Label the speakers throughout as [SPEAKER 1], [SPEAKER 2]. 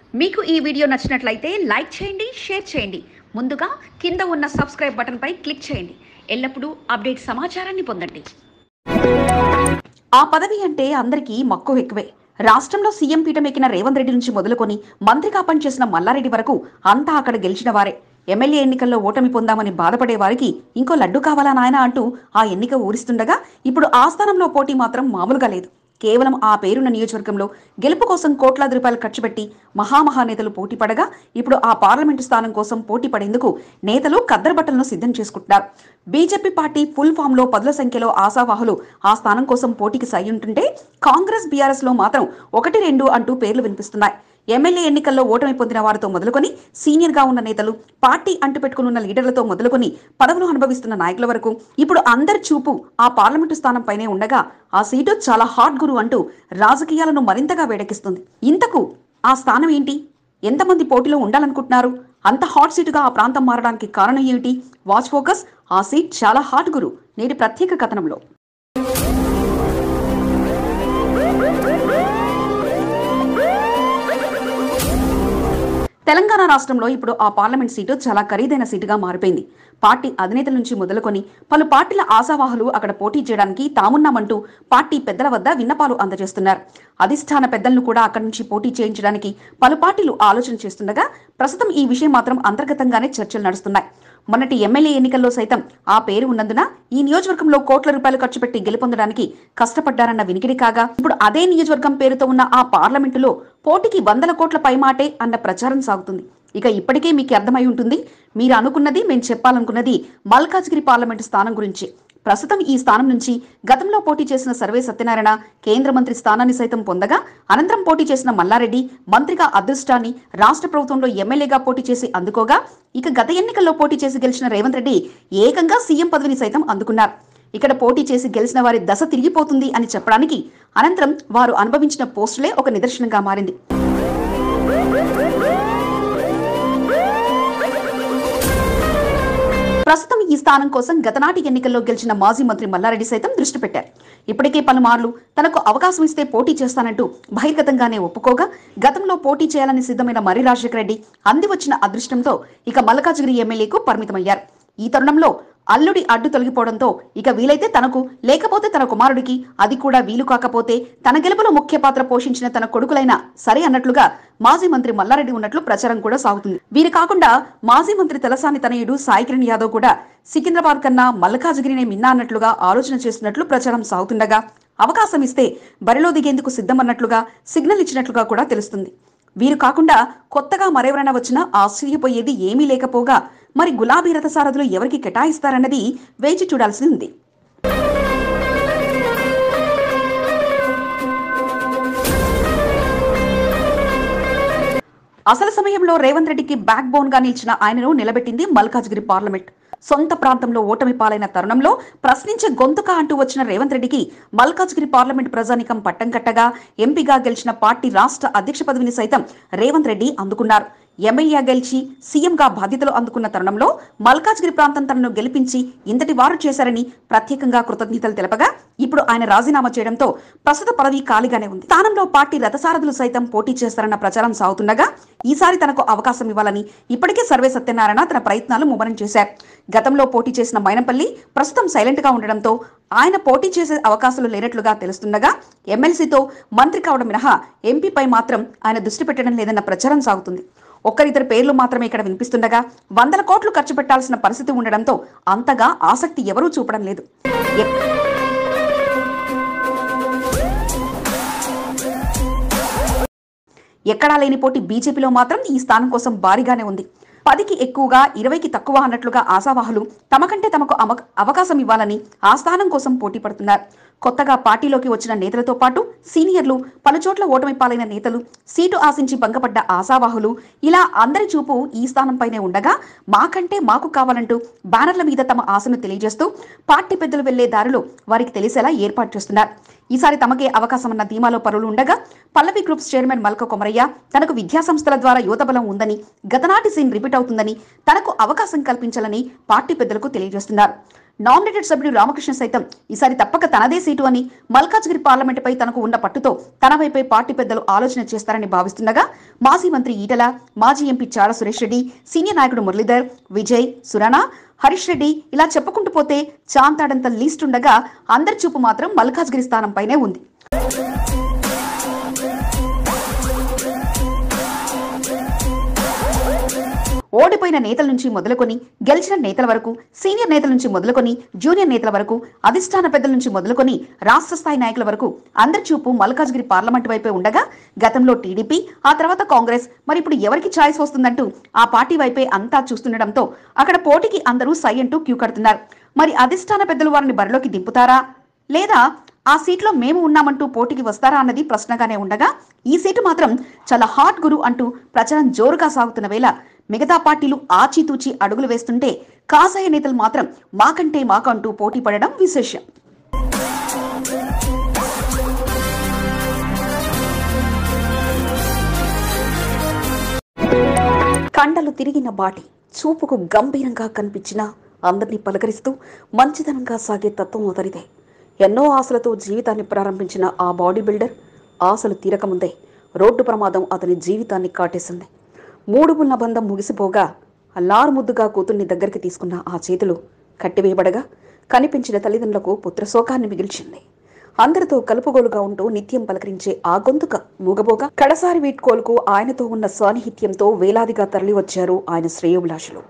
[SPEAKER 1] మీకు ఈ వీడియో నచ్చినట్లయితే లైక్ చేయండి షేర్ చేయండి ముందుగా కింద ఉన్న సబ్స్క్రైబ్ బటన్పై క్లిక్ చేయండి ఎల్లప్పుడూ అప్డేట్ సమాచారాన్ని పొందండి
[SPEAKER 2] ఆ పదవి అంటే అందరికీ మక్కువ ఎక్కువే రాష్ట్రంలో సీఎం పీఠం ఎక్కిన రేవంత్ రెడ్డి నుంచి మొదలుకొని మంత్రిగా పనిచేసిన మల్లారెడ్డి వరకు అంతా అక్కడ గెలిచిన వారే ఎమ్మెల్యే ఎన్నికల్లో ఓటమి పొందామని బాధపడే వారికి ఇంకో లడ్డు కావాలా నాయన అంటూ ఆ ఎన్నిక ఊరిస్తుండగా ఇప్పుడు ఆ స్థానంలో పోటీ మాత్రం మామూలుగా లేదు కేవలం ఆ పేరున్న నియోజకవర్గంలో గెలుపు కోసం కోట్లాది రూపాయలు ఖర్చు పెట్టి మహామహానేతలు పోటీ పడగా ఇప్పుడు ఆ పార్లమెంటు స్థానం కోసం పోటీ పడేందుకు నేతలు కద్దరు బట్టలను సిద్ధం చేసుకుంటున్నారు బీజేపీ పార్టీ ఫుల్ ఫామ్ లో పదుల సంఖ్యలో ఆశావాహులు ఆ స్థానం కోసం పోటీకి సై ఉంటుంటే కాంగ్రెస్ బీఆర్ఎస్ లో మాత్రం ఒకటి రెండు అంటూ పేర్లు వినిపిస్తున్నాయి ఎమ్మెల్యే ఎన్నికల్లో ఓటమి పొందిన వారితో మొదలుకొని సీనియర్ గా ఉన్న నేతలు పార్టీ అంటుపెట్టుకునున్న లీడర్లతో మొదలుకొని పదవులు అనుభవిస్తున్న నాయకుల వరకు ఇప్పుడు అందరి చూపు ఆ పార్లమెంటు స్థానంపైనే ఉండగా ఆ సీటు చాలా హాట్ గురు అంటూ రాజకీయాలను మరింతగా వేడెక్కిస్తుంది ఇంతకు ఆ స్థానం ఏంటి ఎంతమంది పోటీలో ఉండాలనుకుంటున్నారు అంత హాట్ సీటుగా ఆ ప్రాంతం మారడానికి కారణం ఏమిటి వాచ్ ఫోకస్ ఆ సీట్ చాలా హాట్ గురు నేటి ప్రత్యేక కథనంలో తెలంగాణ రాష్ట్రంలో ఇప్పుడు ఆ పార్లమెంట్ సీటు చాలా ఖరీదైన సీటుగా మారిపోయింది పార్టీ అధినేతల నుంచి మొదలుకొని పలు పార్టీల ఆశావాహులు అక్కడ పోటీ చేయడానికి తామున్నామంటూ పార్టీ పెద్దల వద్ద విన్నపాలు అందజేస్తున్నారు అధిష్టాన పెద్దలను కూడా అక్కడి నుంచి పోటీ చేయించడానికి పలు పార్టీలు ఆలోచన చేస్తుండగా ప్రస్తుతం ఈ విషయం మాత్రం అంతర్గతంగానే చర్చలు నడుస్తున్నాయి మొన్నటి ఎమ్మెల్యే ఎన్నికల్లో సైతం ఆ పేరు ఉన్నందున ఈ నియోజకవర్గంలో కోట్ల రూపాయలు ఖర్చు పెట్టి గెలుపొందడానికి కష్టపడ్డారన్న వినికిడి కాగా ఇప్పుడు అదే నియోజకవర్గం పేరుతో ఉన్న ఆ పార్లమెంటులో పోటీకి వందల కోట్ల పైమాటే అన్న ప్రచారం సాగుతుంది ఇక ఇప్పటికే మీకు అర్థమై ఉంటుంది మీరు అనుకున్నది మేము చెప్పాలనుకున్నది మల్కాజ్గిరి పార్లమెంటు స్థానం గురించి ప్రస్తుతం ఈ స్థానం నుంచి గతంలో పోటీ చేసిన సర్వే సత్యనారాయణ కేంద్ర మంత్రి స్థానాన్ని సైతం పొందగా అనంతరం పోటీ చేసిన మల్లారెడ్డి మంత్రిగా అదృష్టాన్ని రాష్ట్ర ప్రభుత్వంలో ఎమ్మెల్యేగా పోటీ చేసి అందుకోగా ఇక గత ఎన్నికల్లో పోటీ చేసి గెలిచిన రేవంత్ రెడ్డి ఏకంగా సీఎం పదవిని సైతం అందుకున్నారు ఇక్కడ పోటీ చేసి గెలిచిన వారి దశ తిరిగిపోతుంది అని చెప్పడానికి అనంతరం వారు అనుభవించిన పోస్టులే ఒక నిదర్శనంగా మారింది ప్రస్తుతం ఈ స్థానం కోసం గతనాటి ఎన్నికల్లో గెలిచిన మాజీ మంత్రి మల్లారెడ్డి సైతం దృష్టి పెట్టారు ఇప్పటికే పలుమార్లు తనకు అవకాశం ఇస్తే పోటీ చేస్తానంటూ బహిర్గతంగానే ఒప్పుకోగా గతంలో పోటీ చేయాలని సిద్ధమైన మర్రి రాజశేఖర రెడ్డి అంది వచ్చిన అదృష్టంతో ఇక మల్కాజ్గిరి ఎమ్మెల్యేకు పరిమితమయ్యారు ఈ తరుణంలో అల్లుడి అడ్డు తొలగిపోవడంతో ఇక వీలైతే తనకు లేకపోతే తన కుమారుడికి అది కూడా వీలు కాకపోతే తన గెలుపులో ముఖ్య పాత్ర పోషించిన తన కొడుకులైన సరే అన్నట్లుగా మాజీ మంత్రి మల్లారెడ్డి ఉన్నట్లు ప్రచారం కూడా సాగుతుంది వీరు కాకుండా మాజీ మంత్రి తలసాని తనయుడు సాయి కిరణ్ యాదవ్ కూడా సికింద్రాబాద్ కన్నా మల్కాజ్గిరినే మిన్నా అన్నట్లుగా ఆలోచన చేస్తున్నట్లు ప్రచారం సాగుతుండగా అవకాశం ఇస్తే బరిలో దిగేందుకు సిద్ధమన్నట్లుగా సిగ్నల్ ఇచ్చినట్లుగా కూడా తెలుస్తుంది వీరు కాకుండా కొత్తగా మరెవరైనా వచ్చినా ఆశ్చర్యపోయేది ఏమీ లేకపోగా మరి గులాబీ రథసారథులు ఎవరికి కేటాయిస్తారన్నది వేచి చూడాల్సి ఉంది అసలు సమయంలో రేవంత్ రెడ్డికి బ్యాక్ బోన్ గా నిలిచిన ఆయనను నిలబెట్టింది మల్కాజ్గిరి పార్లమెంట్ సొంత ప్రాంతంలో ఓటమి పాలైన తరుణంలో ప్రశ్నించే గొంతుక అంటూ వచ్చిన రేవంత్ రెడ్డికి మల్కాజ్గిరి పార్లమెంట్ ప్రజానికం పట్టం కట్టగా ఎంపీగా గెలిచిన పార్టీ రాష్ట్ర అధ్యక్ష పదవిని సైతం రేవంత్ రెడ్డి అందుకున్నారు ఎమ్మెల్యే గెలిచి సీఎంగా బాధ్యతలు అందుకున్న తరుణంలో మల్కాజ్గిరి ప్రాంతం తనను గెలిపించి ఇంతటి వారు చేశారని ప్రత్యేకంగా కృతజ్ఞతలు తెలపగా ఇప్పుడు ఆయన రాజీనామా చేయడంతో ప్రస్తుత పదవి ఖాళీగానే ఉంది స్థానంలో పార్టీ రథసారథులు సైతం పోటీ చేస్తారన్న ప్రచారం సాగుతుండగా ఈసారి తనకు అవకాశం ఇవ్వాలని ఇప్పటికే సర్వే సత్యనారాయణ తన ప్రయత్నాలు ముమ్మరం చేశారు గతంలో పోటీ చేసిన మైనంపల్లి ప్రస్తుతం సైలెంట్ గా ఉండడంతో ఆయన పోటీ చేసే అవకాశాలు లేనట్లుగా తెలుస్తుండగా ఎమ్మెల్సీతో మంత్రి కావడం మినహా ఎంపీపై మాత్రం ఆయన దృష్టి పెట్టడం లేదన్న ప్రచారం సాగుతుంది ఒక్కరిద్దరు పేర్లు మాత్రమే ఇక్కడ వినిపిస్తుండగా వందల కోట్లు ఖర్చు పెట్టాల్సిన పరిస్థితి ఉండడంతో అంతగా ఆసక్తి ఎవరూ చూపడం లేదు ఎ- ఎక్కడా లేని పోటీ బీజేపీలో మాత్రం ఈ స్థానం కోసం భారీగానే ఉంది పదికి ఎక్కువగా ఇరవైకి తక్కువ అన్నట్లుగా ఆశావాహులు తమకంటే తమకు అమ- అవకాశం ఇవ్వాలని ఆ స్థానం కోసం పోటీ పడుతున్నారు కొత్తగా పార్టీలోకి వచ్చిన నేతలతో పాటు సీనియర్లు పలుచోట్ల ఓటమి పాలైన నేతలు సీటు ఆశించి భంగపడ్డ ఆశావాహులు ఇలా అందరి చూపు ఈ స్థానంపైనే ఉండగా మాకంటే మాకు కావాలంటూ బ్యానర్ల మీద తమ ఆశను తెలియజేస్తూ పార్టీ పెద్దలు వెళ్లే దారిలో వారికి తెలిసేలా ఏర్పాటు చేస్తున్నారు ఈసారి తమకే అవకాశం అన్న ధీమాలో పరులు ఉండగా పల్లవి గ్రూప్స్ చైర్మన్ మల్క కొమరయ్య తనకు విద్యా సంస్థల ద్వారా యువత బలం ఉందని గతనాటి సీన్ రిపీట్ అవుతుందని తనకు అవకాశం కల్పించాలని పార్టీ పెద్దలకు తెలియజేస్తున్నారు నామినేటెడ్ సభ్యుడు రామకృష్ణ సైతం ఈసారి తప్పక తనదే సీటు అని మల్కాజ్గిరి పార్లమెంటుపై తనకు ఉన్న పట్టుతో తన వైపే పార్టీ పెద్దలు ఆలోచన చేస్తారని భావిస్తుండగా మాజీ మంత్రి ఈటల మాజీ ఎంపీ చాడ సురేష్ రెడ్డి సీనియర్ నాయకుడు మురళీధర్ విజయ్ సురానా హరీష్ రెడ్డి ఇలా చెప్పుకుంటూ పోతే చాంతాడంత లీస్ట్ ఉండగా అందరి చూపు మాత్రం మల్కాజ్గిరి స్థానంపైనే ఉంది ఓడిపోయిన నేతల నుంచి మొదలుకొని గెలిచిన నేతల వరకు సీనియర్ నేతల నుంచి మొదలుకొని జూనియర్ నేతల వరకు అధిష్టాన పెద్దల నుంచి మొదలుకొని రాష్ట్ర స్థాయి నాయకుల వరకు అందరి చూపు మల్కాజ్గిరి పార్లమెంట్ వైపే ఉండగా గతంలో టీడీపీ ఆ తర్వాత కాంగ్రెస్ మరి ఇప్పుడు ఎవరికి ఛాయిస్ వస్తుందంటూ ఆ పార్టీ వైపే అంతా చూస్తుండటంతో అక్కడ పోటీకి అందరూ సై అంటూ క్యూ కడుతున్నారు మరి అధిష్టాన పెద్దలు వారిని బరిలోకి దింపుతారా లేదా ఆ సీట్లో మేము ఉన్నామంటూ పోటీకి వస్తారా అన్నది ప్రశ్నగానే ఉండగా ఈ సీటు మాత్రం చాలా హాట్ గురు అంటూ ప్రచారం జోరుగా సాగుతున్న వేళ మిగతా పార్టీలు ఆచితూచి అడుగులు వేస్తుంటే కాసాయ నేతలు మాత్రం మాకంటే మాకంటూ పోటీ పడడం విశేషం కండలు తిరిగిన బాటి చూపుకు గంభీరంగా కనిపించిన అందరినీ పలకరిస్తూ మంచితనంగా సాగే తత్వం అతనిదే ఎన్నో ఆశలతో జీవితాన్ని ప్రారంభించిన ఆ బాడీ బిల్డర్ ఆశలు తీరకముందే రోడ్డు ప్రమాదం అతని జీవితాన్ని కాటేసింది మూడు ముళ్ళ బంధం ముగిసిపోగా అల్లారు ముద్దుగా కూతుర్ని దగ్గరికి తీసుకున్న ఆ చేతులు కట్టివేయబడగా కనిపించిన తల్లిదండ్రులకు పుత్రశోకాన్ని మిగిల్చింది అందరితో కలుపుగోలుగా ఉంటూ నిత్యం పలకరించే ఆ గొంతుక మూగబోగా కడసారి వీడ్కోలుకు ఆయనతో ఉన్న సాన్నిహిత్యంతో వేలాదిగా తరలివచ్చారు ఆయన శ్రేయోభిలాషులు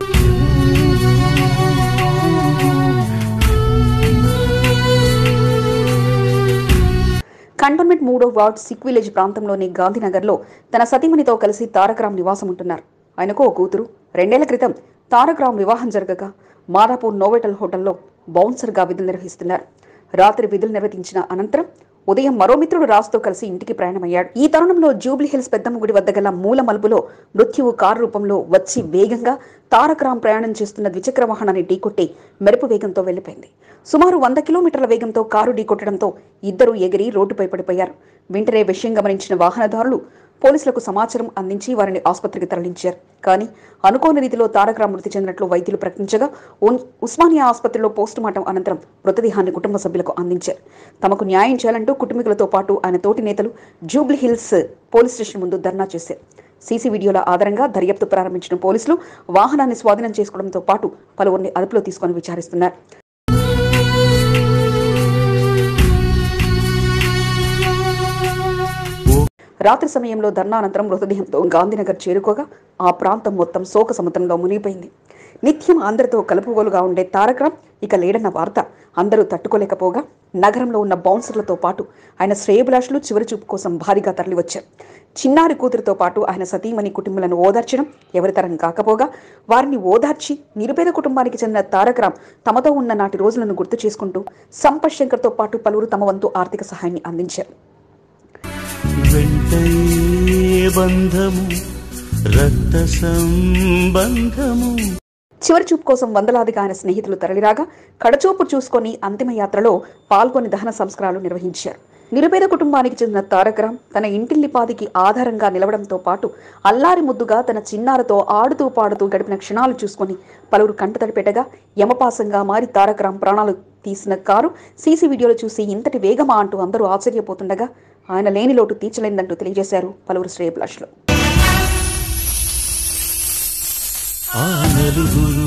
[SPEAKER 2] కంటోన్మెంట్ మూడో వార్డ్ సిక్ విలేజ్ ప్రాంతంలోని గాంధీనగర్లో తన సతీమణితో కలిసి తారకరామ్ నివాసం ఉంటున్నారు ఆయనకు ఓ కూతురు రెండేళ్ల క్రితం తారకరామ్ వివాహం జరగగా మాదాపూర్ నోవెటల్ హోటల్లో బౌన్సర్గా విధులు నిర్వహిస్తున్నారు రాత్రి విధులు నిర్వహించిన అనంతరం ఉదయం మరో మిత్రుడు రాజుతో కలిసి ఇంటికి ప్రయాణమయ్యాడు ఈ తరుణంలో జూబ్లీ హిల్స్ పెద్దమ్మ గుడి వద్ద గల మూల మలుపులో మృత్యువు కారు రూపంలో వచ్చి వేగంగా తారకరాం ప్రయాణం చేస్తున్న ద్విచక్ర వాహనాన్ని ఢీకొట్టి మెరుపు వేగంతో వెళ్లిపోయింది సుమారు వంద కిలోమీటర్ల వేగంతో కారు ఢీకొట్టడంతో ఇద్దరు ఎగిరి రోడ్డుపై పడిపోయారు వెంటనే విషయం గమనించిన వాహనదారులు పోలీసులకు సమాచారం అందించి వారిని ఆసుపత్రికి తరలించారు కానీ అనుకోని రీతిలో తారకరాం మృతి చెందినట్లు వైద్యులు ప్రకటించగా ఉన్- ఉస్మానియా ఆసుపత్రిలో పోస్టుమార్టం అనంతరం మృతదేహాన్ని కుటుంబ సభ్యులకు అందించారు తమకు న్యాయం చేయాలంటూ కుటుంబీకులతో పాటు ఆయన తోటి నేతలు జూబ్లీ హిల్స్ పోలీస్ స్టేషన్ ముందు ధర్నా చేశారు సీసీ వీడియోల ఆధారంగా దర్యాప్తు ప్రారంభించిన పోలీసులు వాహనాన్ని స్వాధీనం చేసుకోవడంతో పాటు పలువురిని అదుపులో తీసుకొని విచారిస్తున్నారు రాత్రి సమయంలో ధర్నా అనంతరం మృతదేహంతో గాంధీనగర్ చేరుకోగా ఆ ప్రాంతం మొత్తం శోక సముద్రంలో మునిగిపోయింది నిత్యం అందరితో కలుపుగోలుగా ఉండే తారకరాం ఇక లేడన్న వార్త అందరూ తట్టుకోలేకపోగా నగరంలో ఉన్న బౌన్సర్లతో పాటు ఆయన శ్రేయభిలాషులు చివరి చూపు కోసం భారీగా తరలివచ్చారు చిన్నారి కూతురితో పాటు ఆయన సతీమణి కుటుంబాలను ఓదార్చడం ఎవరితరం కాకపోగా వారిని ఓదార్చి నిరుపేద కుటుంబానికి చెందిన తారకరాం తమతో ఉన్న నాటి రోజులను గుర్తు చేసుకుంటూ సంపత్ శంకర్తో పాటు పలువురు తమ వంతు ఆర్థిక సహాయాన్ని అందించారు
[SPEAKER 3] వెంటయే బంధము రక్త సంబంధము
[SPEAKER 2] చివరి చూపు కోసం వందలాదిగా ఆయన స్నేహితులు తరలిరాగా కడచూపు చూసుకొని అంతిమ యాత్రలో పాల్గొని దహన సంస్కారాలు నిర్వహించారు నిరుపేద కుటుంబానికి చెందిన తారకరాం తన ఇంటిల్లిపాదికి ఆధారంగా నిలవడంతో పాటు అల్లారి ముద్దుగా తన చిన్నారతో ఆడుతూ పాడుతూ గడిపిన క్షణాలు చూసుకొని పలువురు కంటతడి పెట్టగా యమపాసంగా మారి తారకరాం ప్రాణాలు తీసిన కారు సీసీ వీడియోలు చూసి ఇంతటి వేగమా అంటూ అందరూ ఆశ్చర్యపోతుండగా ఆయన లేని లోటు తీర్చలేందంటూ తెలియజేశారు పలువురు శ్రేయభిలాషులు
[SPEAKER 3] ఆ నలుగురు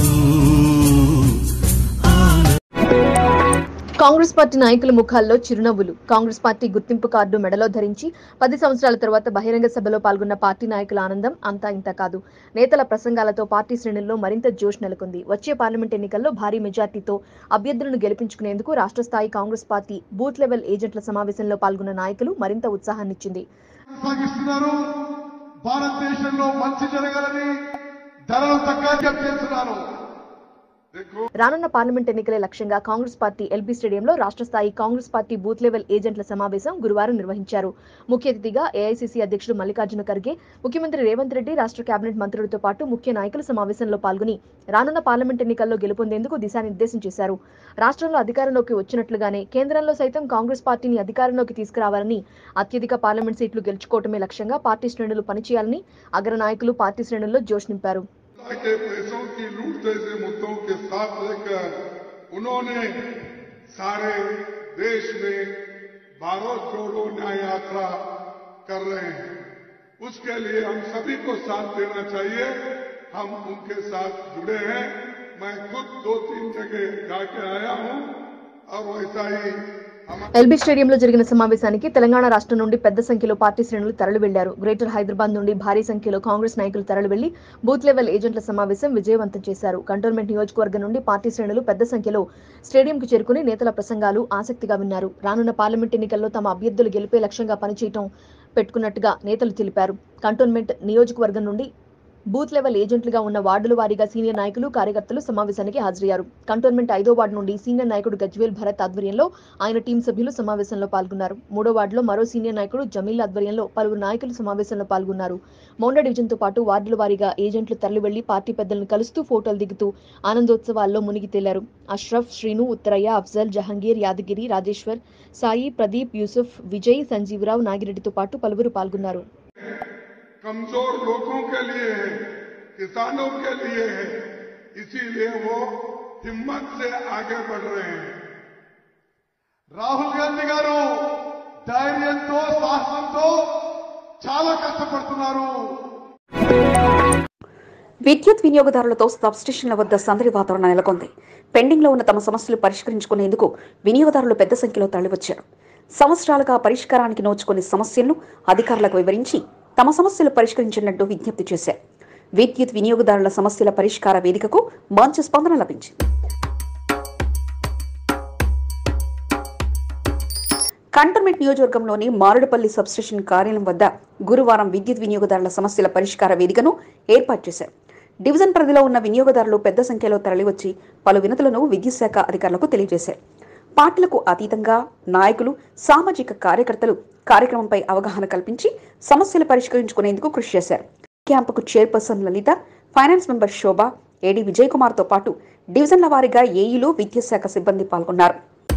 [SPEAKER 4] కాంగ్రెస్ పార్టీ నాయకుల ముఖాల్లో చిరునవ్వులు కాంగ్రెస్ పార్టీ గుర్తింపు కార్డు మెడలో ధరించి పది సంవత్సరాల తర్వాత బహిరంగ సభలో పాల్గొన్న పార్టీ నాయకుల ఆనందం అంతా ఇంత కాదు నేతల ప్రసంగాలతో పార్టీ శ్రేణుల్లో మరింత జోష్ నెలకొంది వచ్చే పార్లమెంట్ ఎన్నికల్లో భారీ మెజార్టీతో అభ్యర్థులను గెలిపించుకునేందుకు రాష్ట్ర స్థాయి కాంగ్రెస్ పార్టీ బూత్ లెవెల్ ఏజెంట్ల సమావేశంలో పాల్గొన్న నాయకులు మరింత ఉత్సాహాన్నిచ్చింది
[SPEAKER 5] కొనసాగిస్తున్నారు భారతదేశంలో మంచి జరగాలని ధరలు తక్కువ చేస్తున్నారు
[SPEAKER 4] రానున్న పార్లమెంట్ ఎన్నికలే లక్ష్యంగా కాంగ్రెస్ పార్టీ ఎల్బీ స్టేడియంలో రాష్ట్ర స్థాయి కాంగ్రెస్ పార్టీ బూత్ లెవెల్ ఏజెంట్ల సమావేశం గురువారం నిర్వహించారు ముఖ్య అతిథిగా ఏఐసీసీ అధ్యక్షుడు మల్లికార్జున ఖర్గే ముఖ్యమంత్రి రేవంత్ రెడ్డి రాష్ట్ర కేబినెట్ మంత్రులతో పాటు ముఖ్య నాయకులు సమావేశంలో పాల్గొని రానున్న పార్లమెంట్ ఎన్నికల్లో గెలుపొందేందుకు దిశానిర్దేశం చేశారు రాష్ట్రంలో అధికారంలోకి వచ్చినట్లుగానే కేంద్రంలో సైతం కాంగ్రెస్ పార్టీని అధికారంలోకి తీసుకురావాలని అత్యధిక పార్లమెంట్ సీట్లు గెలుచుకోవటమే లక్ష్యంగా పార్టీ శ్రేణులు పనిచేయాలని అగ్ర నాయకులు పార్టీ శ్రేణుల్లో జోష్ నింపారు
[SPEAKER 5] के पैसों की लूट जैसे मुद्दों के साथ लेकर उन्होंने सारे देश में भारत जोड़ो न्याय यात्रा कर रहे हैं उसके लिए हम सभी को साथ देना चाहिए हम उनके साथ जुड़े हैं मैं खुद दो तीन जगह जाके आया हूं और वैसा ही हमारे
[SPEAKER 4] ఎల్బీ స్టేడియంలో జరిగిన సమావేశానికి తెలంగాణ రాష్ట్రం నుండి పెద్ద సంఖ్యలో పార్టీ శ్రేణులు తరలి వెళ్లారు గ్రేటర్ హైదరాబాద్ నుండి భారీ సంఖ్యలో కాంగ్రెస్ నాయకులు తరలి వెళ్లి బూత్ లెవెల్ ఏజెంట్ల సమావేశం విజయవంతం చేశారు కంటోన్మెంట్ నియోజకవర్గం నుండి పార్టీ శ్రేణులు పెద్ద సంఖ్యలో స్టేడియంకు చేరుకుని నేతల ప్రసంగాలు ఆసక్తిగా విన్నారు రానున్న పార్లమెంట్ ఎన్నికల్లో తమ అభ్యర్థులు గెలిపే లక్ష్యంగా పనిచేయటం పెట్టుకున్నట్టుగా నేతలు తెలిపారు కంటోన్మెంట్ నియోజకవర్గం నుండి బూత్ లెవెల్ ఏజెంట్లుగా ఉన్న వార్డుల వారీగా సీనియర్ నాయకులు కార్యకర్తలు సమావేశానికి హాజరయ్యారు కంటోన్మెంట్ ఐదో వార్డు నుండి సీనియర్ నాయకుడు గజ్వేల్ భరత్ ఆధ్వర్యంలో ఆయన టీం సభ్యులు సమావేశంలో పాల్గొన్నారు మూడో వార్డులో మరో సీనియర్ నాయకుడు జమీల్ ఆధ్వర్యంలో పలువురు నాయకులు సమావేశంలో పాల్గొన్నారు మౌండ డివిజన్తో పాటు వార్డుల వారీగా ఏజెంట్లు తరలి వెళ్లి పార్టీ పెద్దలను కలుస్తూ ఫోటోలు దిగుతూ ఆనందోత్సవాల్లో మునిగి తేలారు అష్రఫ్ శ్రీను ఉత్తరయ్య అఫ్జల్ జహంగీర్ యాదగిరి రాజేశ్వర్ సాయి ప్రదీప్ యూసుఫ్ విజయ్ సంజీవరావు నాగిరెడ్డితో పాటు పలువురు పాల్గొన్నారు
[SPEAKER 5] कमजोर लोगों के लिए है किसानों के लिए है इसीलिए वो हिम्मत से आगे बढ़ रहे हैं
[SPEAKER 6] రాహుల్ గాంధీ గారు ధైర్యంతో సాహసంతో చాలా కష్టపడుతున్నారు
[SPEAKER 2] విద్యుత్ వినియోగదారులతో సబ్స్టేషన్ల వద్ద సందడి వాతావరణం నెలకొంది పెండింగ్లో ఉన్న తమ సమస్యలు పరిష్కరించుకునేందుకు వినియోగదారులు పెద్ద సంఖ్యలో తరలివచ్చారు సంవత్సరాలుగా పరిష్కారానికి నోచుకునే సమస్యలను అధికారులకు వివరించి తమ సమస్యలు పరిష్కరించినట్టు విజ్ఞప్తి చేశారు విద్యుత్ వినియోగదారుల సమస్యల పరిష్కార వేదికకు మంచి స్పందన లభించింది కంటోన్మెంట్ నియోజకవర్గంలోని మారుడుపల్లి సబ్స్టేషన్ కార్యాలయం వద్ద గురువారం విద్యుత్ వినియోగదారుల సమస్యల పరిష్కార వేదికను ఏర్పాటు చేశారు డివిజన్ పరిధిలో ఉన్న వినియోగదారులు పెద్ద సంఖ్యలో తరలివచ్చి పలు వినతులను విద్యుత్ శాఖ అధికారులకు తెలియజేశారు పార్టీలకు అతీతంగా నాయకులు సామాజిక కార్యకర్తలు కార్యక్రమంపై అవగాహన కల్పించి సమస్యలు పరిష్కరించుకునేందుకు కృషి చేశారు క్యాంపుకు chairperson Lalitha finance member Shobha AD Vijay కుమార్తో పాటు డివిజన్ల వారీగా ఏఈలు విద్యుత్ శాఖ సిబ్బంది పాల్గొన్నారు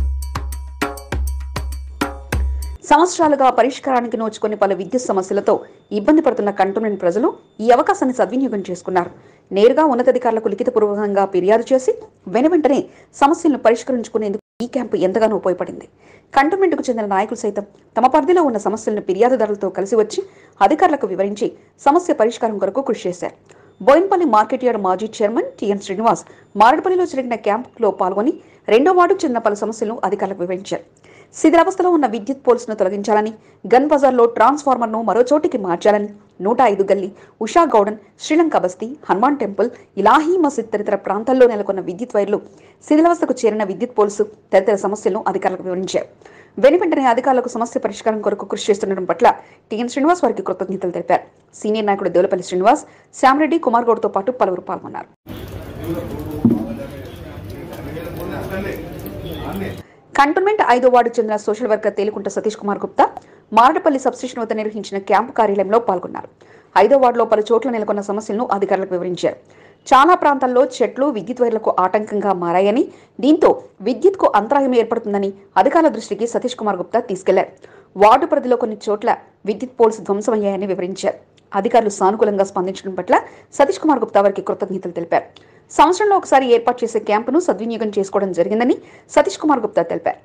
[SPEAKER 2] సంవత్సరాలుగా పరిష్కారానికి నోచుకుని పలు విద్యుత్ సమస్యలతో ఇబ్బంది పడుతున్న కంటోన్మెంట్ ప్రజలు ఈ అవకాశాన్ని సద్వినియోగం చేసుకున్నారు నేరుగా ఉన్నతాధికారులకు లిఖితపూర్వకంగా ఫిర్యాదు చేసి వెనువెంటనే సమస్యలను పరిష్కరించుకునేందుకు ఈ క్యాంపు ఎంతగానో ఉపయోగపడింది కంటోన్మెంట్కు చెందిన నాయకులు సైతం తమ పరిధిలో ఉన్న సమస్యలను ఫిర్యాదుదారులతో కలిసి వచ్చి అధికారులకు వివరించి సమస్య పరిష్కారం కొరకు కృషి చేశారు బోయిన్పల్లి మార్కెట్ యార్డ్ మాజీ చైర్మన్ టిఎన్ శ్రీనివాస్ మారేడుపల్లిలో జరిగిన క్యాంపులో పాల్గొని రెండో వార్డుకు చెందిన పలు సమస్యలను అధికారులకు వివరించారు శిథిలావస్థలో ఉన్న విద్యుత్ పోల్స్ను తొలగించాలని గన్ బజార్లో ట్రాన్స్ఫార్మర్ను మరో చోటికి మార్చాలని నూట ఐదు గల్లీ ఉషా గౌడన్ శ్రీలంక బస్తీ హనుమాన్ టెంపుల్ ఇలాహీ మసీద్ తదితర ప్రాంతాల్లో నెలకొన్న విద్యుత్ వైర్లు శిథిలావస్థకు చేరిన విద్యుత్ పోల్స్ తదితర సమస్యలను అధికారులకు వివరించారు వెను వెంటనే అధికారులకు సమస్య పరిష్కారం కొరకు కృషి చేస్తుండడం పట్ల టీఎన్ శ్రీనివాస్ వారికి కృతజ్ఞతలు తెలిపారు సీనియర్ నాయకుడు దేవులపల్లి శ్రీనివాస్ శ్యామరెడ్డి కుమార్ గౌడ్తో పాటు పలువురు పాల్గొన్నారు కంటోన్మెంట్ ఐదో వార్డుకు చెందిన social worker Thelikunta Satish Kumar Gupta Maredpally substation వద్ద నిర్వహించిన క్యాంపు కార్యాలయంలో పాల్గొన్నారు ఐదో వార్డులో పలు చోట్ల నెలకొన్న సమస్యలను అధికారులకు వివరించారు చాలా ప్రాంతాల్లో చెట్లు విద్యుత్ వైర్లకు ఆటంకంగా మారాయని దీంతో విద్యుత్కు అంతరాయం ఏర్పడుతుందని అధికారుల దృష్టికి సతీష్ కుమార్ గుప్తా తీసుకెళ్లారు వార్డు పరిధిలో కొన్ని చోట్ల విద్యుత్ పోల్స్ ధ్వంసమయ్యాయని వివరించారు అధికారులు సానుకూలంగా స్పందించడం పట్ల సతీష్ కుమార్ గుప్తా వారికి కృతజ్ఞతలు తెలిపారు సంవత్సరంలో ఒకసారి ఏర్పాటు చేసే క్యాంపును సద్వినియోగం చేసుకోవడం జరిగిందని సతీష్ కుమార్ గుప్తా తెలిపారు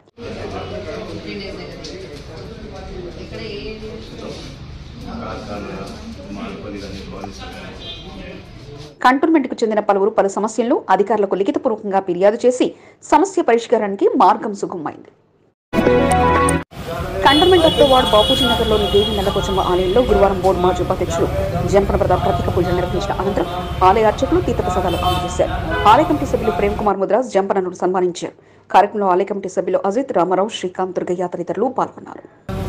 [SPEAKER 2] కంటోన్మెంట్కు చెందిన పలువురు పలు సమస్యలను అధికారులకు లిఖితపూర్వకంగా ఫిర్యాదు చేసి సమస్య పరిష్కారానికి మార్గం సుగమమైంది cantonment of the ward Bapuji నగర్లోని దేవి నల్లకోచమ్మ ఆలయంలో గురువారం బోర్డు మాజీ ఉపాధ్యక్షులు జంపన ప్రతాప్ ప్రత్యేక పూజలు నిర్వహించిన అనంతరం ఆలయ అర్చకులు తీర్థప్రసాదాలు అందజేశారు ఆలయ కమిటీ సభ్యులు ప్రేమ్ కుమార్ ముద్రాస్ జంపనను సన్మానించారు కార్యక్రమంలో ఆలయ కమిటీ సభ్యులు అజిత్ రామారావు శ్రీకాంత్ దుర్గయ్య తదితరులు పాల్గొన్నారు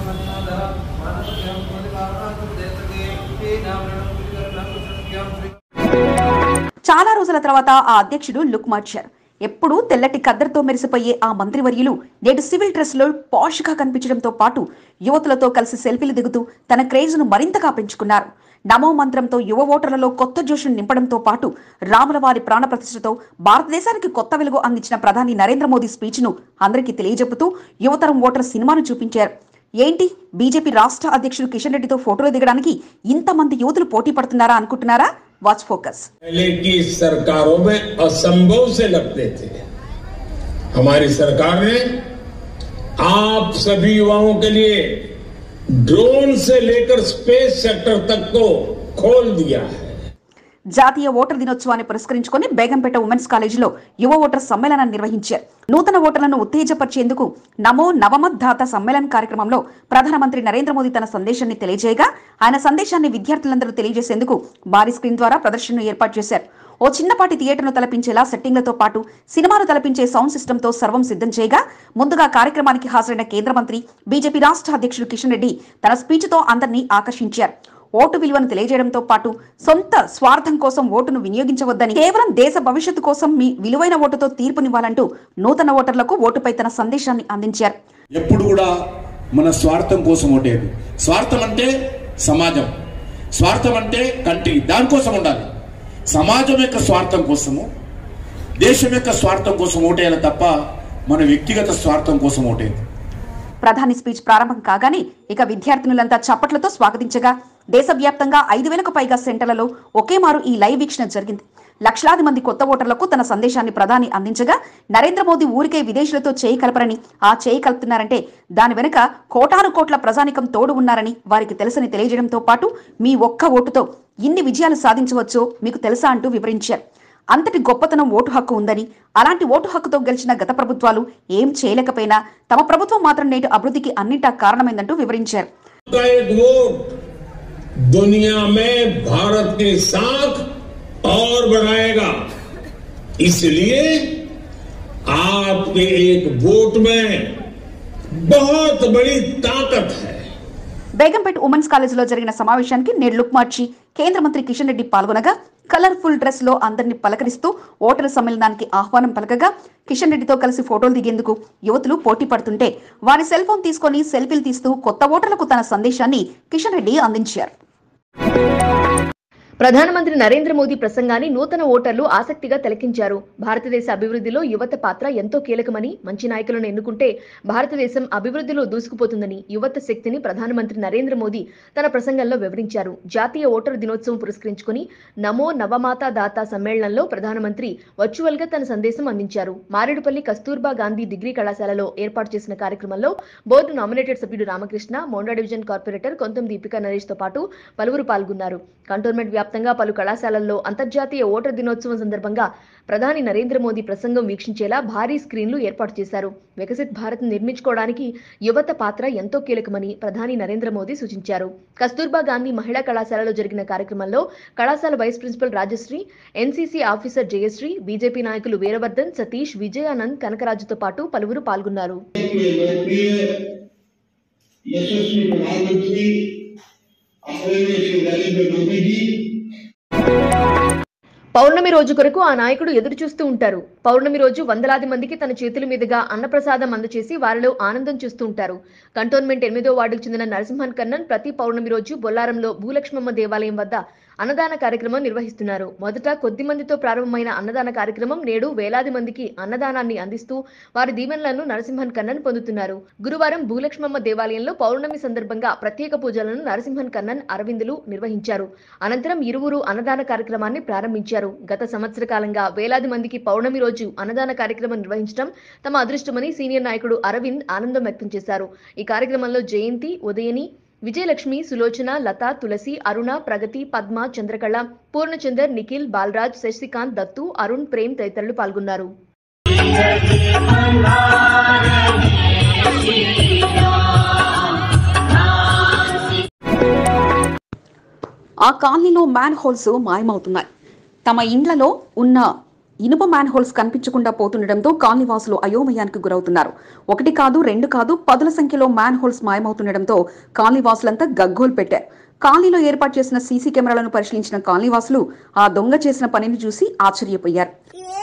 [SPEAKER 2] చాలా రోజుల తర్వాత ఆ అధ్యక్షుడు లుక్ మార్చారు ఎప్పుడూ తెల్లటి కద్దరితో మెరిసిపోయే ఆ మంత్రివర్యులు నేడు సివిల్ డ్రెస్ లో పాష్ గా కనిపించడంతో పాటు యువతులతో కలిసి సెల్ఫీలు దిగుతూ తన క్రేజ్ ను మరింతగా పెంచుకున్నారు నమో మంత్రంతో యువ ఓటర్లలో కొత్త జోషును నింపడంతో పాటు రాముల వారి ప్రాణప్రతిష్ఠతో భారతదేశానికి కొత్త వెలుగు అందించిన ప్రధాని నరేంద్ర మోదీ స్పీచ్ ను అందరికీ తెలియజెప్పుతూ యువతరం ఓటర్ సినిమాను చూపించారు ఏంటి బీజేపీ రాష్ట్ర అధ్యక్షుడు కిషన్ రెడ్డితో ఫోటోలు దిగడానికి ఇంతమంది యువతులు పోటీ పడుతున్నారా అనుకుంటున్నారా వాచ్ ఫోకస్
[SPEAKER 7] पहले की सरकारों में असंभव से लगते थे हमारी सरकार ने आप सभी युवाओं के लिए ड्रोन से लेकर स्पेस सेक्टर तक को खोल दिया है
[SPEAKER 2] జాతీయ ఓటర్ దినోత్సవాన్ని పురస్కరించుకొని బేగంపేట ఉమెన్స్ కాలేజీలో యువ ఓటర్ సమ్మేళనాన్ని నిర్వహించారు నూతన ఓటర్లను ఉత్తేజపరిచేందుకు నమో నవమద్దాత సమ్మేళన్ కార్యక్రమంలో ప్రధానమంత్రి నరేంద్ర మోదీ తన సందేశాన్ని తెలియజేయగా ఆయన సందేశాన్ని విద్యార్థులందరూ తెలియజేసేందుకు భారీ స్క్రీన్ ద్వారా ప్రదర్శనను ఏర్పాటు చేశారు ఓ చిన్నపాటి థియేటర్ను తలపించేలా సెట్టింగ్లతో పాటు సినిమాను తలపించే సౌండ్ సిస్టంతో సర్వం సిద్ధం చేయగా ముందుగా కార్యక్రమానికి హాజరైన కేంద్ర మంత్రి బీజేపీ రాష్ట్ర అధ్యక్షుడు కిషన్ రెడ్డి తన స్పీచ్తో అందరినీ ఆకర్షించారు ఓటు విలువను తెలియజేయడంతో పాటు సొంత స్వార్థం కోసం ఓటును వినియోగించవద్దని కేవలం దేశ భవిష్యత్తు కోసం మీ విలువైన ఓటుతో తీర్పునివ్వాలంటూ నూతన ఓటర్లకు ఓటుపై తన సందేశాన్ని అందించారు
[SPEAKER 8] ఎప్పుడు కూడా మన స్వార్థం కోసం ఓటేది స్వార్థం అంటే సమాజం స్వార్థం అంటే కంట్రీ దానికోసం ఉండాలి సమాజం యొక్క స్వార్థం కోసము దేశం యొక్క స్వార్థం కోసం ఓటేయాలి తప్ప మన వ్యక్తిగత స్వార్థం కోసం ఓటేది
[SPEAKER 2] ప్రధాని స్పీచ్ ప్రారంభం కాగానే ఇక విద్యార్థినులంతా చప్పట్లతో స్వాగతించగా దేశవ్యాప్తంగా ఐదు వేలకు పైగా సెంటర్లలో ఒకేమారు ఈ లైవ్ వీక్షణ జరిగింది లక్షలాది మంది కొత్త ఓటర్లకు తన సందేశాన్ని ప్రధాని అందించగా నరేంద్ర మోదీ ఊరికే విదేశీయులతో చేయి కలపరని ఆ చేయి కలుపుతున్నారంటే దాని వెనుక కోటాను కోట్ల ప్రజానికం తోడు ఉన్నారని వారికి తెలుసని తెలియజేయడంతో పాటు మీ ఒక్క ఓటుతో ఇన్ని విజయాలు సాధించవచ్చో మీకు తెలుసా అంటూ వివరించారు అంతటి గొప్పతనం ఓటు హక్కు ఉందని అలాంటి ఓటు హక్కుతో గెలిచిన గత ప్రభుత్వాలు ఏం చేయలేకపోయినా తమ ప్రభుత్వం మాత్రం నేటి అభివృద్ధికి అన్నింటా కారణమైందంటూ వివరించారు
[SPEAKER 7] का एक वोट दुनिया में भारत की साख और बढ़ाएगा इसलिए आपके एक वोट में बहुत बड़ी ताकत है
[SPEAKER 2] బేగంపేట ఉమెన్స్ కాలేజీలో జరిగిన సమావేశానికి నేడు లుక్ మార్చి కేంద్ర మంత్రి కిషన్ రెడ్డి పాల్గొనగా కలర్ఫుల్ డ్రెస్ లో అందరినీ పలకరిస్తూ ఓటర్ల సమ్మేళనానికి ఆహ్వానం పలకగా కిషన్ రెడ్డితో కలిసి ఫోటోలు దిగేందుకు యువతులు పోటీ పడుతుంటే వారి సెల్ ఫోన్ తీసుకొని సెల్ఫీలు తీస్తూ కొత్త ఓటర్లకు తన సందేశాన్ని కిషన్ రెడ్డి అందించారు
[SPEAKER 4] ప్రధానమంత్రి నరేంద్ర మోదీ ప్రసంగాన్ని నూతన ఓటర్లు ఆసక్తిగా తిలకించారు భారతదేశ అభివృద్ధిలో యువత పాత్ర ఎంతో కీలకమని మంచి నాయకులను ఎన్నుకుంటే భారతదేశం అభివృద్ధిలో దూసుకుపోతుందని యువత శక్తిని ప్రధానమంత్రి నరేంద్ర మోదీ తన ప్రసంగంలో వివరించారు జాతీయ ఓటరు దినోత్సవం పురస్కరించుకుని నమో నవమాత దాత సమ్మేళనంలో ప్రధానమంత్రి వర్చువల్ గా తన సందేశం అందించారు మారేడుపల్లి కస్తూర్బా గాంధీ డిగ్రీ కళాశాలలో ఏర్పాటు చేసిన కార్యక్రమంలో బోర్డు నామినేటెడ్ సభ్యుడు రామకృష్ణ మోండా డివిజన్ కార్పొరేటర్ కొంతం దీపికా నరేష్ తో పాటు పలువురు పాల్గొన్నారు కంటోన్మెంట్ వ్యాప్తంగా పలు కళాశాలల్లో అంతర్జాతీయ ఓటర్ దినోత్సవం సందర్భంగా ప్రధాని నరేంద్ర మోదీ ప్రసంగం వీక్షించేలా భారీ స్క్రీన్లు ఏర్పాటు చేశారు వికసిత్ భారత్ నిర్మించుకోవడానికి యువత పాత్ర ఎంతో కీలకమని ప్రధాని నరేంద్ర మోదీ సూచించారు కస్తూర్బా గాంధీ మహిళా కళాశాలలో జరిగిన కార్యక్రమంలో కళాశాల vice principal Rajashri NCC officer Jayashri BJP నాయకులు వీరవర్ధన్ సతీష్ విజయానంద్ కనకరాజుతో పాటు పలువురు పాల్గొన్నారు
[SPEAKER 9] यशस्वी प्रधानमंत्री आदरणीय श्री नरेंद्र मोदी जी
[SPEAKER 4] పౌర్ణమి రోజు కొరకు ఆ నాయకుడు ఎదురు చూస్తూ ఉంటారు పౌర్ణమి రోజు వందలాది మందికి తన చేతుల మీదుగా అన్నప్రసాదం అందచేసి వారిలో ఆనందం చూస్తూ ఉంటారు కంటోన్మెంట్ ఎనిమిదో వార్డుకు చెందిన నరసింహన్ కన్నన్ ప్రతి పౌర్ణమి రోజు బొల్లారంలో భూలక్ష్మమ్మ దేవాలయం వద్ద అన్నదాన కార్యక్రమం నిర్వహిస్తున్నారు మొదట కొద్ది మందితో ప్రారంభమైన అన్నదాన కార్యక్రమం నేడు వేలాది మందికి అన్నదానాన్ని అందిస్తూ వారి దీవెనలను నరసింహన్ కన్నన్ పొందుతున్నారు గురువారం భూలక్ష్మమ్మ దేవాలయంలో పౌర్ణమి సందర్భంగా ప్రత్యేక పూజలను నరసింహన్ కన్నన్ అరవిందులు నిర్వహించారు అనంతరం ఇరువురు అన్నదాన కార్యక్రమాన్ని ప్రారంభించారు గత సంవత్సర కాలంగా వేలాది మందికి పౌర్ణమి రోజు అన్నదాన కార్యక్రమం నిర్వహించడం తమ అదృష్టమని సీనియర్ నాయకుడు అరవింద్ ఆనందం వ్యక్తం చేశారు ఈ కార్యక్రమంలో జయంతి ఉదయని విజయలక్ష్మి సులోచన లత తులసి అరుణ ప్రగతి పద్మ చంద్రకళ పూర్ణచందర్ నిఖిల్ బాలరాజ్ శశికాంత్ దత్తు అరుణ్ ప్రేమ్ తదితరులు పాల్గొన్నారు
[SPEAKER 2] ఆ కాలనీలో మ్యాన్ హోల్స్ మాయమవుతున్నాయి తమ ఇండ్లలో ఉన్న ఇనుప మ్యాన్ హోల్స్ కనిపించకుండా పోతుండటంతో కాలనీ వాసులు అయోమయానికి గురవుతున్నారు ఒకటి కాదు రెండు కాదు పదుల సంఖ్యలో మ్యాన్ హోల్స్ మాయమవుతుండటంతో కాలనీ వాసులంతా గగ్గోలు పెట్టారు కాలనీలో ఏర్పాటు చేసిన సీసీ కెమెరాలను పరిశీలించిన కాలనీ వాసులు ఆ దొంగ చేసిన పనిని చూసి ఆశ్చర్యపోయారు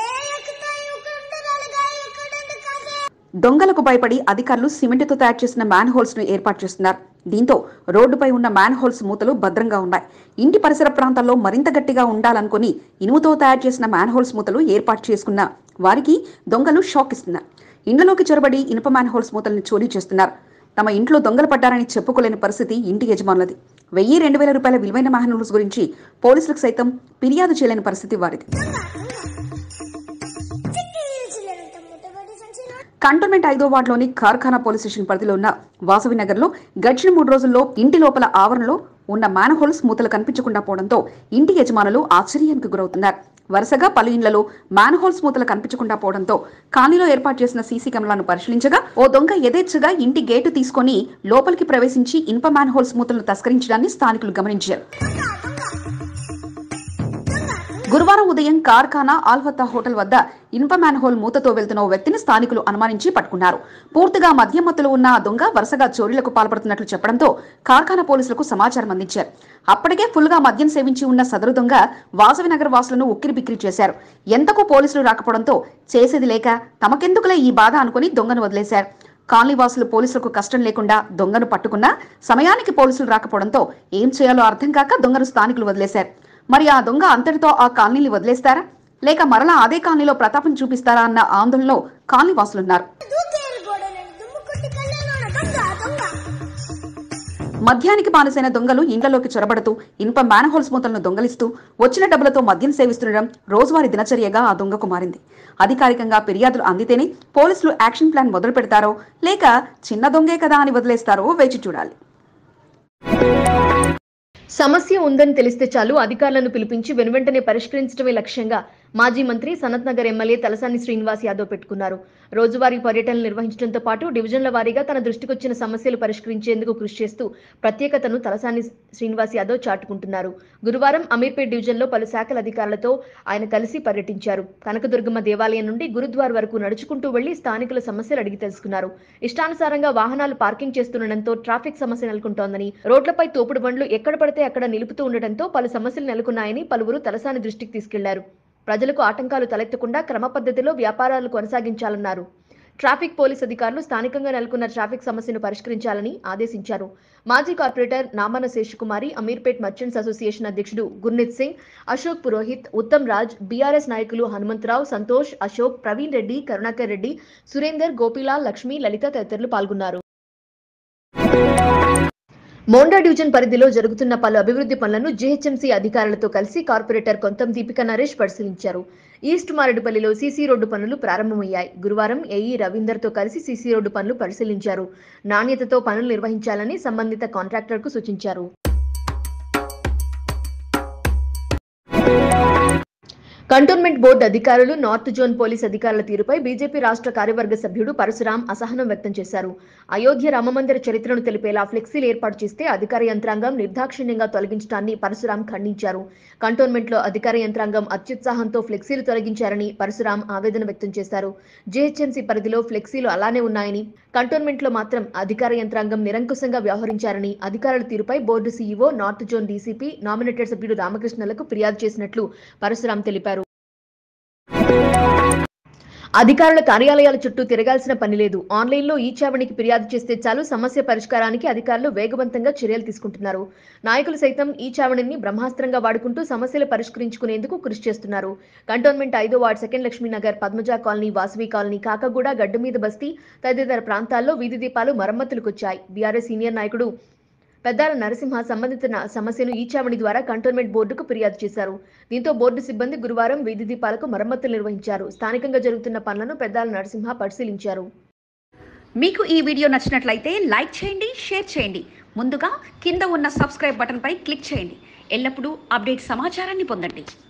[SPEAKER 2] దొంగలకు భయపడి అధికారులు సిమెంట్తో తయారు చేసిన మ్యాన్ హోల్స్ ను ఏర్పాటు చేస్తున్నారు దీంతో రోడ్డుపై ఉన్న మ్యాన్ హోల్స్ మూతలు భద్రంగా ఉన్నాయి ఇంటి పరిసర ప్రాంతాల్లో మరింత గట్టిగా ఉండాలనుకుని ఇనుముతో తయారు చేసిన మ్యాన్ హోల్స్ మూతలు ఏర్పాటు చేసుకున్న వారికి దొంగలు షాక్ ఇస్తున్నారు ఇండ్లలోకి చొరబడి ఇనుప మ్యాన్ హోల్స్ మూతలను చోరీ చేస్తున్నారు తమ ఇంట్లో దొంగలు పడ్డారని చెప్పుకోలేని పరిస్థితి ఇంటి యజమానులది వెయ్యి రెండు వేల రూపాయల విలువైన మ్యాన్ హోల్స్ గురించి పోలీసులకు సైతం ఫిర్యాదు చేయలేని పరిస్థితి వారిది కంటోన్మెంట్ ఐదో వార్డులోని కార్ఖానా పోలీస్ స్టేషన్ పరిధిలో ఉన్న వాసవి నగర్లో గడిచిన మూడు రోజుల్లో ఇంటి లోపల ఆవరణలో ఉన్న మ్యాన్హోల్స్ మూతలు కనిపించకుండా పోవడంతో ఇంటి యజమానులు ఆశ్చర్యానికి గురవుతున్నారు వరుసగా పలు ఇండ్లలో మ్యాన్హోల్స్ మూతలు కనిపించకుండా పోవడంతో కాలనీలో ఏర్పాటు చేసిన సీసీ కెమెరాలను పరిశీలించగా ఓ దొంగ యథేచ్ఛగా ఇంటి గేటు తీసుకొని లోపలికి ప్రవేశించి ఇనుప మ్యాన్హోల్స్ మూతలను తస్కరించడాన్ని స్థానికులు గమనించారు గురువారం ఉదయం కార్ఖానా ఆల్ఫతా హోటల్ వద్ద ఇనుప మ్యాన్హోల్ మూతతో వెళ్తున్న ఓ వ్యక్తిని స్థానికులు అనుమానించి పట్టుకున్నారు పూర్తిగా మద్యం మత్తులో ఉన్న ఆ దొంగ వరుసగా చోరీలకు పాల్పడుతున్నట్లు చెప్పడంతో కార్ఖానా పోలీసులకు సమాచారం అందించారు అప్పటికే ఫుల్గా మద్యం సేవించి ఉన్న సదరు దొంగ వాసవి నగర్ వాసులను ఉక్కిరి బిక్కిరి చేశారు ఎంతకు పోలీసులు రాకపోవడంతో చేసేది లేక తమకెందుకులే ఈ బాధ అనుకుని దొంగను వదిలేశారు కాలనీ వాసులు పోలీసులకు కష్టం లేకుండా దొంగను పట్టుకున్నా సమయానికి పోలీసులు రాకపోవడంతో ఏం చేయాలో అర్థం కాక దొంగను స్థానికులు వదిలేశారు మరి ఆ దొంగ అంతటితో ఆ కాలనీని వదిలేస్తారా లేక మరలా అదే కాలనీలో ప్రతాపం చూపిస్తారా అన్న ఆందోళనలో కాలనీ వాసులున్నారు మద్యానికి బానిసైన దొంగలు ఇంట్లోకి చొరబడుతూ ఇనుప మ్యాన్హోల్స్ మూతలను దొంగలిస్తూ వచ్చిన డబ్బులతో మద్యం సేవిస్తుండడం రోజువారీ దినచర్యగా ఆ దొంగకు మారింది అధికారికంగా ఫిర్యాదులు అందితేనే పోలీసులు యాక్షన్ ప్లాన్ మొదలు పెడతారో లేక చిన్న దొంగే కదా అని వదిలేస్తారో వేచి చూడాలి
[SPEAKER 4] సమస్య ఉందని తెలిస్తే చాలు అధికారులను పిలిపించి వెనువెంటనే పరిష్కరించడమే లక్ష్యంగా మాజీ మంత్రి సనత్ నగర్ ఎమ్మెల్యే తలసాని శ్రీనివాస్ యాదవ్ పెట్టుకున్నారు రోజువారీ పర్యటనలు నిర్వహించడంతో పాటు డివిజన్ల వారీగా తన దృష్టికొచ్చిన సమస్యలు పరిష్కరించేందుకు కృషి చేస్తూ ప్రత్యేకతను తలసాని శ్రీనివాస్ యాదవ్ చాటుకుంటున్నారు గురువారం అమీర్పేట్ డివిజన్లో పలు శాఖల అధికారులతో ఆయన కలిసి పర్యటించారు కనకదుర్గమ్మ దేవాలయం నుండి గురుద్వార్ వరకు నడుచుకుంటూ వెళ్లి స్థానికుల సమస్యలు అడిగి తెలుసుకున్నారు ఇష్టానుసారంగా వాహనాలు పార్కింగ్ చేస్తుండటంతో ట్రాఫిక్ సమస్య నెలకొంటోందని రోడ్లపై తోపుడు బండ్లు ఎక్కడ పడితే అక్కడ నిలుపుతూ ఉండటంతో పలు సమస్యలు నెలకొన్నాయని పలువురు తలసాని దృష్టికి తీసుకెళ్లారు ప్రజలకు ఆటంకాలు తలెత్తకుండా క్రమ పద్ధతిలో వ్యాపారాలు కొనసాగించాలన్నారు ట్రాఫిక్ పోలీస్ అధికారులు స్థానికంగా నెలకొన్న ట్రాఫిక్ సమస్యను పరిష్కరించాలని ఆదేశించారు మాజీ corporator Namana Seshakumari Ameerpet merchants association అధ్యక్షుడు గుర్నీత్ సింగ్ అశోక్ పురోహిత్ ఉత్తమ్ రాజ్ బీఆర్ఎస్ నాయకులు హనుమంతరావు సంతోష్ అశోక్ ప్రవీణ్ రెడ్డి కరుణాకర్ రెడ్డి సురేందర్ గోపిలాల్ లక్ష్మి లలిత తదితరులు పాల్గొన్నారు మోండా డివిజన్ పరిధిలో జరుగుతున్న పలు అభివృద్ధి పనులను జీహెచ్ఎంసీ అధికారులతో కలిసి కార్పొరేటర్ కొంతం దీపిక నరేష్ పరిశీలించారు ఈస్ట్ మారేడుపల్లిలో సీసీ రోడ్డు పనులు ప్రారంభమయ్యాయి గురువారం ఏఈ రవీందర్తో కలిసి సీసీ రోడ్డు పనులు పరిశీలించారు నాణ్యతతో పనులు నిర్వహించాలని సంబంధిత కాంట్రాక్టర్కు సూచించారు కంటోన్మెంట్ బోర్డు అధికారులు నార్త్ జోన్ పోలీస్ అధికారుల తీరుపై బీజేపీ రాష్ట్ర కార్యవర్గ సభ్యుడు పరశురాం అసహనం వ్యక్తం చేశారు అయోధ్య రామమందిర చరిత్రను తెలిపేలా ఫ్లెక్సీలు ఏర్పాటు చేస్తే అధికార యంత్రాంగం నిర్దాక్షిణ్యంగా తొలగించడాన్ని పరశురాం ఖండించారు కంటోన్మెంట్లో అధికార యంత్రాంగం అత్యుత్సాహంతో ఫ్లెక్సీలు తొలగించారని పరశురాం ఆవేదన వ్యక్తం చేశారు జీహెచ్ఎంసీ పరిధిలో ఫ్లెక్సీలు అలానే ఉన్నాయని కంటోన్మెంట్లో మాత్రం అధికార యంత్రాంగం నిరంకుశంగా వ్యవహరించారని అధికారుల తీరుపై board CEO north zone DCP nominated సభ్యుడు రామకృష్ణలకు ఫిర్యాదు చేసినట్లు పరశురాం తెలిపారు అధికారుల కార్యాలయాల చుట్టూ తిరగాల్సిన పని లేదు ఆన్లైన్లో ఈ చావణికి ఫిర్యాదు చేస్తే చాలు సమస్య పరిష్కారానికి అధికారులు వేగవంతంగా చర్యలు తీసుకుంటున్నారు నాయకులు సైతం ఈ చావణిని బ్రహ్మాస్త్రంగా వాడుకుంటూ సమస్యలు పరిష్కరించుకునేందుకు కృషి చేస్తున్నారు కంటోన్మెంట్ ఐదో ward second Lakshminagar Padmaja colony Vasavi colony Kakaguda Gaddameeda basti తదితర ప్రాంతాల్లో వీధి దీపాలు మరమ్మతులకొచ్చాయి బీఆర్ఎస్ సీనియర్ నాయకుడు పెద్దాల నరసింహ సంబంధిత న- సమస్యను ఈ చావణి ద్వారా కంటోన్మెంట్ బోర్డుకు ఫిర్యాదు చేశారు దీంతో బోర్డు సిబ్బంది గురువారం వీధి దీపాలకు మరమ్మతులు నిర్వహించారు స్థానికంగా జరుగుతున్న పనులను పెద్దాల నరసింహ పరిశీలించారు
[SPEAKER 1] మీకు ఈ వీడియో నచ్చినట్లయితే లైక్ చేయండి షేర్ చేయండి ముందుగా కింద ఉన్న సబ్స్క్రైబ్ బటన్పై క్లిక్ చేయండి ఎల్లప్పుడూ అప్డేట్ సమాచారాన్ని పొందండి